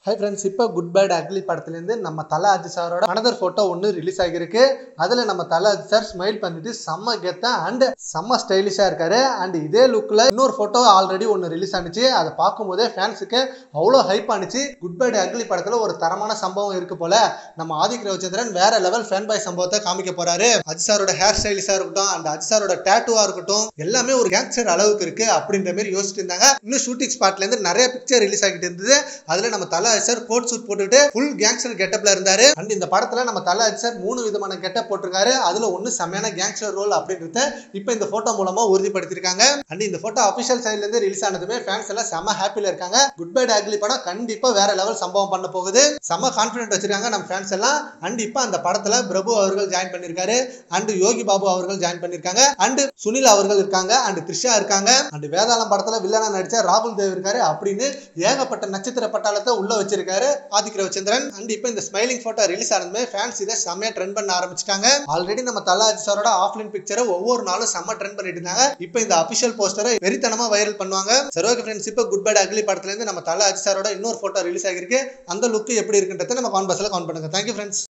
high friends இப்போ good bad ugly படத்துலேருந்து நம்ம தல அஜித் சாரோட அனதர் ஃபோட்டோ ஒன்று ரிலீஸ் ஆகியிருக்கு அதில் நம்ம தல அஜித் சார் ஸ்மைல் பண்ணிட்டு செம்ம கெத்தா அண்ட் செம்ம ஸ்டைலிஷாக இருக்காரு அண்ட் இதே லுக்கில் இன்னொரு ஃபோட்டோ ஆல்ரெடி ஒன்று ரிலீஸ் ஆனிச்சு அதை பார்க்கும்போதே ஃபேன்ஸுக்கு அவ்வளோ ஹைப் ஆனிச்சு குட் பேட் அக்லி படத்தில் ஒரு தரமான சம்பவம் இருக்கு போல நம்ம ஆதிக் ரவிச்சந்திரன் வேற லெவல் ஃபேன் பாய் சம்பவத்தை காமிக்க போறாரு அஜித் சாரோட ஹேர் ஸ்டைலிஷாக இருக்கட்டும் அண்ட் அஜித் சாரோட டேட்டுவாக இருக்கட்டும் எல்லாமே ஒரு கேங்ஸ்டர் அளவுக்கு இருக்கு அப்படின்ற மாதிரி யோசிச்சுட்டு இருந்தாங்க இன்னும் ஷூட்டிங் ஸ்பாட்ல இருந்து நிறைய பிக்சர் ரிலீஸ் ஆகிட்டு இருந்தது அதுல நம்ம தல சார் கோட் சூட் போட்டுட்டு ஃபுல் கேங்ஸ்டர் கெட்டப்ல இருந்தாரு அண்ட் இந்த படத்துல நம்ம தல சார் மூணு விதமான கெட்டப் போட்டிருக்காரு அதுல ஒன்னு செம்மையான கேங்ஸ்டர் ரோல் அப்படின்றத இப்போ இந்த போட்டோ மூலமா உறுதிப்படுத்திருக்காங்க அண்ட் இந்த போட்டோ அபிஷியல் சைட்ல இருந்து ரிலீஸ் ஆனதுமே ஃபேன்ஸ் எல்லாம் செம்ம ஹாப்பில இருக்காங்க குட் பை அக்லி படம் கண்டிப்பா வேற லெவல் சம்பவம் பண்ண போகுது செம்ம கான்பிடன்ட் வச்சிருக்காங்க நம்ம ஃபேன்ஸ் எல்லாம் அண்ட் இப்போ அந்த படத்துல பிரபு அவர்கள் ஜாயின் பண்ணிருக்காரு அண்ட் யோகி பாபு அவர்கள் ஜாயின் பண்ணிருக்காங்க அண்ட் சுனில் அவர்கள் இருக்காங்க அண்ட் த்ரிஷா இருக்காங்க அண்ட் வேதாளம் படத்துல வில்லனா நடிச்ச ராகுல் தேவ் இருக்காரு அப்படின்னு ஏகப்பட்ட நட்சத்திர பட்டாளத்தை உள்ள வச்சிருக்காரு ஆதிக் ரவிச்சந்திரன் அண்ட் இப்போ இந்த ஸ்மைலிங் போட்டோ ரிலீஸ் ஆனதுமே ஃபேன்ஸ் இதை செம்மையா ட்ரெண்ட் பண்ண ஆரம்பிச்சிட்டாங்க ஆல்ரெடி நம்ம தலாஜி சாரோட ஆஃப்லைன் பிக்சரை ஒவ்வொரு நாளும் செம்ம ட்ரெண்ட் பண்ணிட்டு இருந்தாங்க இப்போ இந்த அபிஷியல் போஸ்டரை வெறித்தனமா வைரல் பண்ணுவாங்க சரி ஓகே ஃப்ரெண்ட்ஸ் இப்போ குட் பை அக்லி படத்துல இருந்து நம்ம தலாஜி சாரோட இன்னொரு போட்டோ ரிலீஸ் ஆகிருக்கு அந்த லுக் எப்படி இருக்குன்றதை நம்ம கான்பர்ஸ்ல கவுண்ட் பண்ணுங்க தேங்க்யூ ஃப்ரெண்ட்ஸ்